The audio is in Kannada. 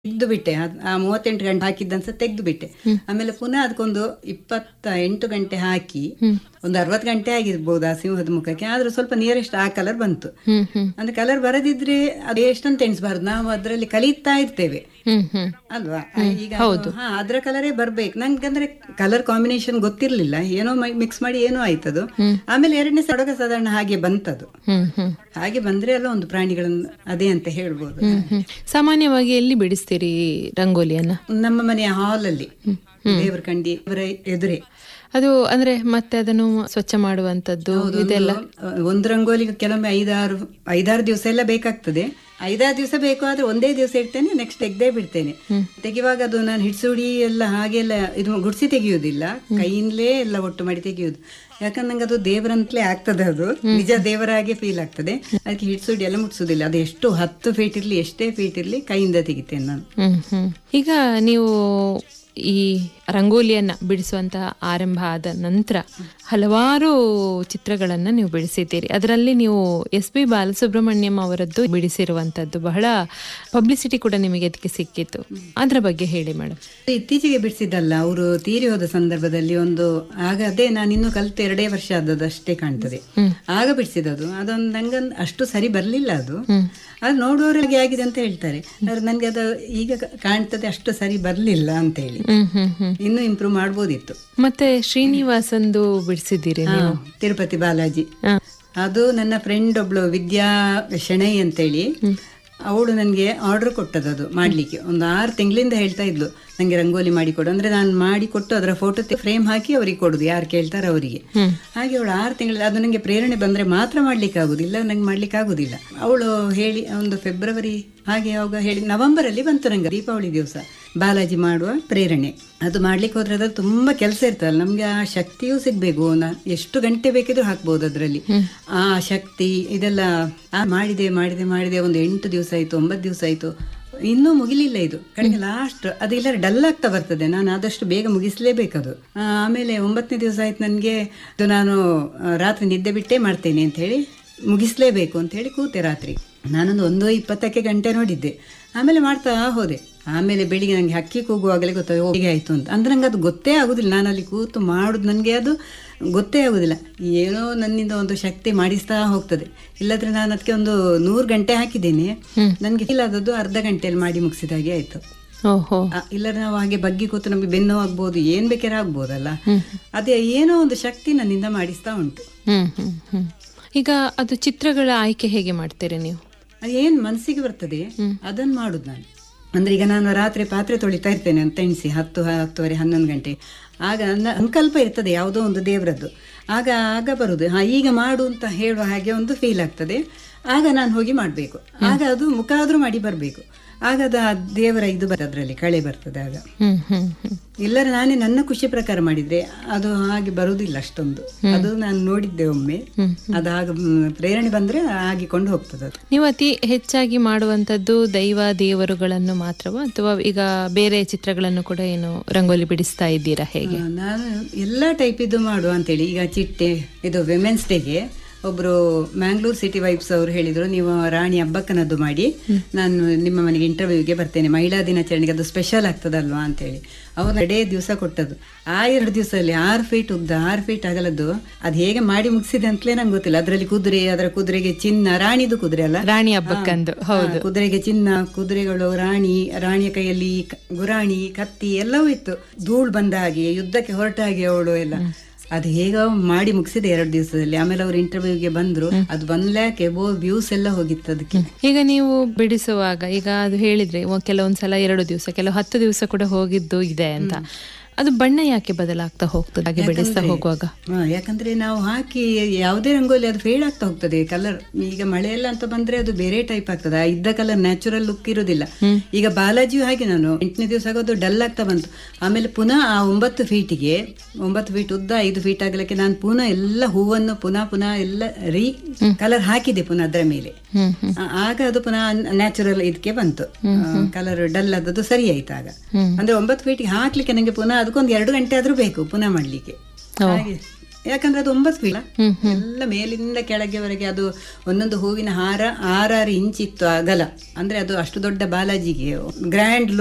ತೆಗ್ದು ಬಿಟ್ಟೆ ಅದ್- ಆ ಮೂವತ್ತೆಂಟು ಗಂಟೆ ಹಾಕಿದ್ದಂಸ ತೆಗ್ದು ಬಿಟ್ಟೆ ಆಮೇಲೆ ಪುನಃ ಅದಕ್ಕೊಂದು ಇಪ್ಪತ್ತ ಎಂಟು ಗಂಟೆ ಹಾಕಿ ಒಂದು ಅರವತ್ತು ಗಂಟೆ ಆಗಿರ್ಬೋದು ಆ ಸಿಂಹದ ಮುಖಕ್ಕೆ ಆದ್ರೂ ಸ್ವಲ್ಪ ನಿಯರೆಸ್ಟ್ ಆ ಕಲರ್ ಬಂತು ಹ್ಮ್ ಹ್ಮ್ ಅಂದ್ರೆ ಕಲರ್ ಬರದಿದ್ರೆ ಅದು ಎಷ್ಟಂತ ಎಣಿಸ್ಬಾರ್ದು ನಾವು ಅದರಲ್ಲಿ ಕಲಿತಾ ಇರ್ತೇವೆ ಹ್ಮ್ ಹ್ಮ್ ಅಲ್ವಾ ಈಗ ಅದು- ಹಾ ಅದ್ರ ಕಲರೇ ಬರ್ಬೇಕು ನಂಗಂದ್ರೆ ಕಲರ್ ಕಾಂಬಿನೇಷನ್ ಗೊತ್ತಿರ್ಲಿಲ್ಲ ಏನೋ ಮಿಕ್ಸ್ ಮಾಡಿ ಏನೋ ಆಯ್ತದು ಆಮೇಲೆ ಎರಡನೇ ಸಡಗ ಸಾಧಾರಣ ಹಾಗೆ ಬಂತದು ಹ್ಮ್ ಹ್ಮ್ ಹಾಗೆ ಬಂದ್ರೆ ಅಲ್ಲ ಒಂದು ಪ್ರಾಣಿಗಳನ್ನು ಅದೇ ಅಂತ ಹೇಳ್ಬೋದು ಹ್ಮ್ ಹ್ಮ್ ಸಾಮಾನ್ಯವಾಗಿ ಎಲ್ಲಿ ಬಿಡಿಸ್ತೀರಿ ರಂಗೋಲಿಯನ್ನ ನಮ್ಮ ಮನೆಯ ಹಾಲ್ ಅಲ್ಲಿ ದೇವರ ಕಂಡಿ ಅವರ ಎದುರೇ ಅದು ಅಂದ್ರೆ ಮತ್ತೆ ಅದನ್ನು ಸ್ವಚ್ಛ ಮಾಡುವಂತದ್ದು ಇದೆಲ್ಲ ಒಂದು- ಒಂದು ರಂಗೋಲಿಗೆ ಕೆಲವೊಮ್ಮೆ ಐದಾರು ಐದಾರು ದಿವಸ ಎಲ್ಲ ಬೇಕಾಗ್ತದೆ ಐದಾರು ದಿವಸ ಬೇಕು ಆದ್ರೆ ಒಂದೇ ದಿವಸ ಇಡ್ತೇನೆ ನೆಕ್ಸ್ಟ್ ತೆಗ್ದೇ ಬಿಡ್ತೇನೆ ತೆಗೆಯುವಾಗ ಅದು ನಾನು ಹಿಡ್ಸುಡಿ ಎಲ್ಲ ಹಾಗೆಲ್ಲ ಇದು ಗುಡ್ಸಿ ತೆಗೆಯುವುದಿಲ್ಲ ಕೈಯಿಂದಲೇ ಎಲ್ಲ ಒಟ್ಟು ಮಾಡಿ ತೆಗೆಯುವುದು ಯಾಕಂದ್ರೆ ನಂಗೆ ಅದು ದೇವರಂತಲೇ ಆಗ್ತದೆ ಅದು ನಿಜ ದೇವರಾಗೆ ಫೀಲ್ ಆಗ್ತದೆ ಅದಕ್ಕೆ ಹಿಡ್ಸುಡಿ ಎಲ್ಲ ಮುಟ್ಸುದಿಲ್ಲ ಅದು ಎಷ್ಟು ಹತ್ತು ಫೀಟ್ ಇರ್ಲಿ ಎಷ್ಟೇ ಫೀಟ್ ಇರ್ಲಿ ಕೈಯಿಂದ ತೆಗಿತೇನೆ ನಾನು ಹ್ಮ್ ಹ್ಮ್ ಈಗ ನೀವು ಈ ರಂಗೋಲಿಯನ್ನ ಬಿಡಿಸುವಂತಹ ಆರಂಭ ಆದ ನಂತರ ಹಲವಾರು ಚಿತ್ರಗಳನ್ನ ನೀವು ಬಿಡಿಸಿದ್ದೀರಿ ಅದರಲ್ಲಿ ನೀವು ಎಸ್ ಪಿ ಬಾಲಸುಬ್ರಹ್ಮಣ್ಯಂ ಅವರದ್ದು ಬಿಡಿಸಿರುವಂತದ್ದು ಬಹಳ ಪಬ್ಲಿಸಿಟಿ ಕೂಡ ನಿಮಗೆ ಅದಕ್ಕೆ ಸಿಕ್ಕಿತ್ತು ಅದ್ರ ಬಗ್ಗೆ ಹೇಳಿ ಮೇಡಮ್ ಇತ್ತೀಚೆಗೆ ಬಿಡಿಸಿದ್ದಲ್ಲ ಅವರು ತೀರಿ ಹೋದ ಸಂದರ್ಭದಲ್ಲಿ ಒಂದು ಆಗ ಅದೇ ನಾನು ಇನ್ನು ಕಲ್ತು ಎರಡೇ ವರ್ಷ ಆದದ್ದು ಅಷ್ಟೇ ಕಾಣ್ತದೆ ಆಗ ಬಿಡಿಸಿದದು ಅದೊಂದು ನಂಗೆ ಅಷ್ಟು ಸರಿ ಬರ್ಲಿಲ್ಲ ಅದು ಅದು ನೋಡುವವರಿಗೆ ಆಗಿದೆ ಅಂತ ಹೇಳ್ತಾರೆ ಆದ್ರೆ ನನ್ಗೆ ಅದು ಈಗ ಕ- ಕಾಣ್ತದೆ ಅಷ್ಟು ಸರಿ ಬರ್ಲಿಲ್ಲ ಅಂತ ಹೇಳಿ ಹ್ಮ್ ಹ್ಮ್ ಹ್ಮ್ ಇನ್ನೂ ಇಂಪ್ರೂವ್ ಮಾಡ್ಬೋದಿತ್ತು ಮತ್ತೆ ಶ್ರೀನಿವಾಸಂದು ಬಿಡಿಸಿದ್ದೀರಿ ಹಾ, ನೀವು ತಿರುಪತಿ ಬಾಲಾಜಿ ಹ. ಅದು ನನ್ನ ಫ್ರೆಂಡ್ ಒಬ್ಳು ವಿದ್ಯಾ ಶೆಣೈ ಅಂತೇಳಿ ಅವಳು ನನಗೆ ಆರ್ಡರ್ ಕೊಟ್ಟದ್ದು ಅದು ಮಾಡ್ಲಿಕ್ಕೆ ಒಂದು ಆರು ತಿಂಗಳಿಂದ ಹೇಳ್ತಾ ಇದ್ಲು ನನಗೆ ರಂಗೋಲಿ ಮಾಡಿ ಕೊಡು ಅಂದ್ರೆ ನಾನು ಮಾಡಿ ಕೊಟ್ಟು ಅದರ ಫೋಟೋ ಫ್ರೇಮ್ ಹಾಕಿ ಅವರಿಗೆ ಕೊಡುದು ಯಾರು ಕೇಳ್ತಾರೆ ಅವರಿಗೆ ಹಾಗೆ ಅವಳು ಆರು ತಿಂಗಳ ಅದು ನನಗೆ ಪ್ರೇರಣೆ ಬಂದ್ರೆ ಮಾತ್ರ ಮಾಡ್ಲಿಕ್ಕೆ ಆಗುದು ಇಲ್ಲ ನಂಗೆ ಮಾಡ್ಲಿಕ್ಕೆ ಆಗುದಿಲ್ಲ ಅವಳು ಹೇಳಿ ಒಂದು ಫೆಬ್ರವರಿ ಹಾಗೆ ಯಾವಾಗ ಹೇಳಿ ನವೆಂಬರ್ ಅಲ್ಲಿ ಬಂತು ನಂಗೆ ದೀಪಾವಳಿ ದಿವಸ ಬಾಲಾಜಿ ಮಾಡುವ ಪ್ರೇರಣೆ ಅದು ಮಾಡ್ಲಿಕ್ಕೆ ಹೋದ್ರೆ ಅದ್ರಲ್ಲಿ ತುಂಬಾ ಕೆಲಸ ಇರ್ತದಲ್ಲ ನಮ್ಗೆ ಆ ಶಕ್ತಿಯೂ ಸಿಗ್ಬೇಕು ನಾ- ಎಷ್ಟು ಗಂಟೆ ಬೇಕಿದ್ರು ಹಾಕ್ಬೋದು ಅದರಲ್ಲಿ ಆ ಶಕ್ತಿ ಇದೆಲ್ಲ ಆ ಮಾಡಿದೆ ಮಾಡಿದೆ ಮಾಡಿದೆ ಒಂದು ಎಂಟು ದಿವಸ ಆಯ್ತು ಒಂಬತ್ತು ದಿವಸ ಆಯ್ತು ಇನ್ನೂ ಮುಗಿಲಿಲ್ಲ ಇದು ಕಡೆಗೆ ಲಾಸ್ಟ್ ಅದೆಲ್ಲ ಡಲ್ ಆಗ್ತಾ ಬರ್ತದೆ ನಾನು ಆದಷ್ಟು ಬೇಗ ಮುಗಿಸ್ಲೇಬೇಕದು ಆ, ಆಮೇಲೆ ಒಂಬತ್ತನೇ ದಿವಸ ಆಯ್ತು ನನಗೆ ಇದು ನಾನು ಆ, ರಾತ್ರಿ ನಿದ್ದೆ ಬಿಟ್ಟೇ ಮಾಡ್ತೇನೆ ಅಂತ ಹೇಳಿ ಮುಗಿಸ್ಲೇಬೇಕು ಅಂತ ಹೇಳಿ ಕೂತೆ ರಾತ್ರಿ ನಾನೊಂದು ಒಂದು ಇಪ್ಪತ್ತಕ್ಕೆ ಗಂಟೆ ನೋಡಿದ್ದೆ ಆಮೇಲೆ ಮಾಡ್ತಾ ಹೋದೆ ಆಮೇಲೆ ಬೆಳಿಗ್ಗೆ ನನಗೆ ಹಕ್ಕಿ ಕೂಗುವಾಗಲೇ ಗೊತ್ತಾಗ ಹೇಗೆ ಆಯ್ತು ಅಂತ ಅಂದ್ರೆ ನಂಗೆ ಅದು ಗೊತ್ತೇ ಆಗುದಿಲ್ಲ ನಾನು ಅಲ್ಲಿ ಕೂತು ಮಾಡುದು ನನಗೆ ಅದು ಗೊತ್ತೇ ಆಗುದಿಲ್ಲ ಏನೋ ನನ್ನಿಂದ ಒಂದು ಶಕ್ತಿ ಮಾಡಿಸ್ತಾ ಹೋಗ್ತದೆ ಇಲ್ಲದ್ರೆ ನಾನು ಅದಕ್ಕೆ ಒಂದು ನೂರು ಗಂಟೆ ಹಾಕಿದ್ದೇನೆ ನನಗೆ ಫೀಲ್ ಆದದ್ದು ಅರ್ಧ ಗಂಟೆಯಲ್ಲಿ ಮಾಡಿ ಮುಗಿಸಿದ ಹಾಗೆ ಆಯ್ತು ಓಹೋ ಆ, ಇಲ್ಲದ್ರೆ ನಾವು ಹಾಗೆ ಬಗ್ಗಿ ಕೂತು ನಮಗೆ ಬೆನ್ನು ಆಗ್ಬೋದು ಏನ್ ಬೇಕಾದ್ರೆ ಆಗ್ಬೋದಲ್ಲ ಅದೇ ಏನೋ ಒಂದು ಶಕ್ತಿ ನನ್ನಿಂದ ಮಾಡಿಸ್ತಾ ಉಂಟು ಹ್ಮ್ ಹ್ಮ್ ಹ್ಮ್ ಈಗ ಅದು ಚಿತ್ರಗಳ ಆಯ್ಕೆ ಹೇಗೆ ಮಾಡ್ತೀರಿ ನೀವು ಅದು ಏನ್ ಮನಸ್ಸಿಗೆ ಬರ್ತದೆ ಅದನ್ನ ಮಾಡುದು ನಾನು ಅಂದ್ರೆ ಈಗ ನಾನು ರಾತ್ರಿ ಪಾತ್ರೆ ತೊಳಿತಾ ಇರ್ತೇನೆ ಅಂತ ಎಣಿಸಿ ಹತ್ತು ಹತ್ತುವರೆ ಹನ್ನೊಂದು ಗಂಟೆ ಆಗ ನನ್ನ ಸಂಕಲ್ಪ ಇರ್ತದೆ ಯಾವುದೋ ಒಂದು ದೇವರದ್ದು ಆಗ ಆಗ ಬರುದು ಹಾ ಈಗ ಮಾಡು ಅಂತ ಹೇಳುವ ಹಾಗೆ ಒಂದು ಫೀಲ್ ಆಗ್ತದೆ ಆಗ ನಾನು ಹೋಗಿ ಮಾಡಬೇಕು ಆಗ ಅದು ಮುಖ ಆದ್ರೂ ಮಾಡಿ ಬರಬೇಕು ಆಗ ಅದು ಆ ದೇವರ ಇದು ಬರ್ತದೆ ಅದರಲ್ಲಿ ಕಳೆ ಬರ್ತದೆ ಆಗ ಹ್ಮ್ ಹ್ಮ್ ಹ್ಮ್ ಇಲ್ಲರ ನಾನೇ ನನ್ನ ಖುಷಿ ಪ್ರಕಾರ ಮಾಡಿದ್ರೆ ಅದು ಹಾಗೆ ಬರುವುದಿಲ್ಲ ಅಷ್ಟೊಂದು ಅದು ನಾನು ನೋಡಿದ್ದೆ ಒಮ್ಮೆ ಅದಾಗ ಮ್, ಪ್ರೇರಣೆ ಬಂದ್ರೆ ಆಗಿಕೊಂಡು ಹೋಗ್ತದೆ ಅದು ನೀವು ಅತಿ ಹೆಚ್ಚಾಗಿ ಮಾಡುವಂತದ್ದು ದೈವ ದೇವರುಗಳನ್ನು ಮಾತ್ರವಾ ಅಥವಾ ಈಗ ಬೇರೆ ಚಿತ್ರಗಳನ್ನು ಕೂಡ ಏನು ರಂಗೋಲಿ ಬಿಡಿಸ್ತಾ ಇದ್ದೀರಾ ಹೇಗೆ ಆ, ನಾನು ಎಲ್ಲ ಟೈಪ್ ಇದು ಮಾಡುವ ಅಂತೇಳಿ ಈಗ ಚಿಟ್ಟೆ ಇದು ವಿಮೆನ್ಸ್ ಡೇಗೆ ಒಬ್ರು ಮ್ಯಾಂಗ್ಳೂರ್ ಸಿಟಿ ವೈಬ್ಸ್ ಅವರು ಹೇಳಿದ್ರು ನೀವು ರಾಣಿ ಹಬ್ಬಕ್ಕನದ್ದು ಮಾಡಿ ನಾನು ನಿಮ್ಮ ಮನೆಗೆ ಇಂಟರ್ವ್ಯೂಗೆ ಬರ್ತೇನೆ ಮಹಿಳಾ ದಿನಾಚರಣೆಗೆ ಅದು ಸ್ಪೆಷಲ್ ಆಗ್ತದಲ್ವಾ ಅಂತೇಳಿ ಅವ್ರು ಎರಡೇ ದಿವಸ ಕೊಟ್ಟದ್ದು ಆ ಎರಡು ದಿವಸದಲ್ಲಿ ಆರು ಫೀಟ್ ಉದ್ದ ಆರು ಫೀಟ್ ಅಗಲದ್ದು ಅದು ಹೇಗೆ ಮಾಡಿ ಮುಗಿಸಿದೆ ಅಂತಲೇ ನಂಗೆ ಗೊತ್ತಿಲ್ಲ ಅದರಲ್ಲಿ ಕುದುರೆ ಅದರ ಕುದುರೆಗೆ ಚಿನ್ನ ರಾಣಿದು ಕುದುರೆ ಅಲ್ಲ ರಾಣಿ ಹಬ್ಬಕ್ಕಂದು ಹೌದು ಹಾ, ಕುದುರೆಗೆ ಚಿನ್ನ ಕುದುರೆಗಳು ರಾಣಿ ರಾಣಿಯ ಕೈಯಲ್ಲಿ ಕ- ಗುರಾಣಿ ಕತ್ತಿ ಎಲ್ಲವೂ ಇತ್ತು ಧೂಳು ಬಂದ ಹಾಗೆ ಯುದ್ಧಕ್ಕೆ ಹೊರಟ ಹಾಗೆ ಅವಳು ಎಲ್ಲ ಅದು ಹೇಗ ಮಾಡಿ ಮುಗಿಸಿದೆ ಎರಡು ದಿವಸದಲ್ಲಿ ಆಮೇಲೆ ಅವ್ರು ಇಂಟರ್ವ್ಯೂಗೆ ಬಂದ್ರು ಅದು ಒನ್ ಲ್ಯಾಕ್ ಎಬೋ ವ್ಯೂಸ್ ಎಲ್ಲ ಹೋಗಿತ್ತು ಅದಕ್ಕೆ ಈಗ ನೀವು ಬಿಡಿಸುವಾಗ ಈಗ ಅದು ಹೇಳಿದ್ರೆ ಒ- ಕೆಲವೊಂದ್ಸಲ ಎರಡು ದಿವಸ ಕೆಲವು ಹತ್ತು ದಿವಸ ಕೂಡ ಹೋಗಿದ್ದು ಇದೆ ಅಂತ ಅದು ಬಣ್ಣ ಯಾಕೆ ಬದಲಾಗ್ತಾ ಹೋಗ್ತದೆ ಹಾಗೆ ಬಿಡಿಸ್ತಾ ಹೋಗುವಾಗ ಹಾ, ಯಾಕಂದ್ರೆ ನಾವು ಹಾಕಿ ಯಾವುದೇ ರಂಗೋಲಿ ಅದು ಫೇಡ್ ಆಗ್ತಾ ಹೋಗ್ತದೆ ಕಲರ್ ಈಗ ಮಳೆ ಎಲ್ಲ ಅಂತ ಬಂದ್ರೆ ಅದು ಬೇರೆ ಟೈಪ್ ಆಗ್ತದೆ ಆ ಇದ್ದ ಕಲರ್ ನ್ಯಾಚುರಲ್ ಲುಕ್ ಇರೋದಿಲ್ಲ ಈಗ ಬಾಲಾಜಿಯು ಹಾಗೆ ನಾನು ಎಂಟನೇ ದಿವಸ ಆಗೋದು ಡಲ್ ಆಗ್ತಾ ಬಂತು ಆಮೇಲೆ ಪುನಃ ಆ ಒಂಬತ್ತು ಫೀಟಿಗೆ ಒಂಬತ್ತು ಫೀಟ್ ಉದ್ದ ಐದು ಫೀಟ್ ಆಗಲಿಕ್ಕೆ ನಾನು ಪುನಃ ಎಲ್ಲ ಹೂವನ್ನು ಪುನಃ ಪುನಃ ಎಲ್ಲ ರೀ ಕಲರ್ ಹಾಕಿದೆ ಪುನಃ ಅದರ ಮೇಲೆ ಹ್ಮ್ ಹ್ಮ್ ಆ- ಆಗ ಅದು ಪುನಃ ನ್ಯಾಚುರಲ್ ಇದಕ್ಕೆ ಬಂತು ಕಲರ್ ಡಲ್ ಆದದ್ದು ಸರಿ ಆಯ್ತು ಆಗ ಅಂದ್ರೆ ಒಂಬತ್ತು ಫೀಟಿಗೆ ಹಾಕ್ಲಿಕ್ಕೆ ನನಗೆ ಪುನಃ ಅದಕ್ಕೊಂದು ಎರಡು ಗಂಟೆ ಆದ್ರೂ ಬೇಕು ಪುನಃ ಮಾಡ್ಲಿಕ್ಕೆ ಹಾಗೆ ಯಾಕಂದ್ರೆ ಅದು ಒಂಬತ್ತು ಫೀಲ ಎಲ್ಲ ಮೇಲಿಂದ ಕೆಳಗೆವರೆಗೆ ಅದು ಒಂದೊಂದು ಹೂವಿನ ಹಾರ ಆರಾರು ಇಂಚ್ ಇತ್ತು ಅಗಲ ಅಂದ್ರೆ ಅದು ಅಷ್ಟು ದೊಡ್ಡ ಬಾಲಾಜಿಗೆ ಗ್ರ್ಯಾಂಡ್